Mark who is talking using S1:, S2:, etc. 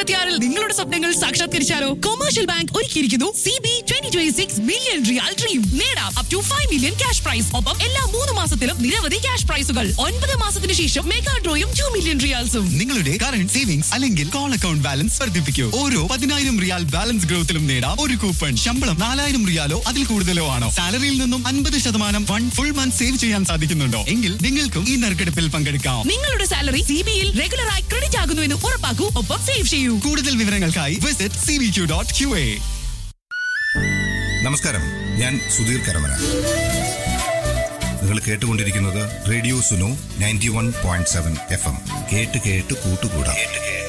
S1: ഇരുപത്തിയാറിൽ നിങ്ങളുടെ സ്വപ്നങ്ങൾ സാക്ഷാത്കരിച്ചാലോ കൊമേഴ്ഷ്യൽ ബാങ്ക് ഒരുക്കിയിരിക്കുന്നു C B twenty twenty six million real dream നേടാം up to five million cash prize ഒപ്പം എല്ലാ മൂന്ന് മാസത്തിലും നിരവധി ക്യാഷ് പ്രൈസുകൾ ഒൻപത് മാസത്തിന് ശേഷം മെഗാ ഡ്രോയും ടു മില്യൺ റിയാൽസും
S2: നിങ്ങളുടെ കറന്റ് സേവിങ്സ് അല്ലെങ്കിൽ കോൾ അക്കൗണ്ട് ബാലൻസ് വർദ്ധിപ്പിക്കൂ ഓരോ പതിനായിരം റിയാൽ ബാലൻസ് ഗ്രോത്തിലും നേടാം ഒരു കൂപ്പൺ ശമ്പളം നാലായിരം റിയാലോ അതിൽ കൂടുതലോ ആണോ സാലറിയിൽ നിന്നും അൻപത് ശതമാനം ഫണ്ട് ഫുൾ മന്ത് സേവ് ചെയ്യാൻ സാധിക്കുന്നുണ്ടോ എങ്കിൽ നിങ്ങൾക്കും ഈ നറുക്കെടുപ്പിൽ പങ്കെടുക്കാം
S1: നിങ്ങളുടെ സാലറി സി ബിയിൽ റെഗുലറായി ക്രെഡിറ്റ് ആകുന്നു എന്ന് ഉറപ്പാക്കൂ ഒപ്പം സേവ് ചെയ്യൂ
S2: കൂടുതൽ വിവരങ്ങൾക്കായി visit C V Q dot Q A
S3: നമസ്കാരം ഞാൻ സുധീർ കരമന നിങ്ങൾ കേട്ടുകൊണ്ടിരിക്കുന്നത് radio Suno ninety one point seven F M കേട്ട് കേട്ട് കൂട്ടുകൂടാം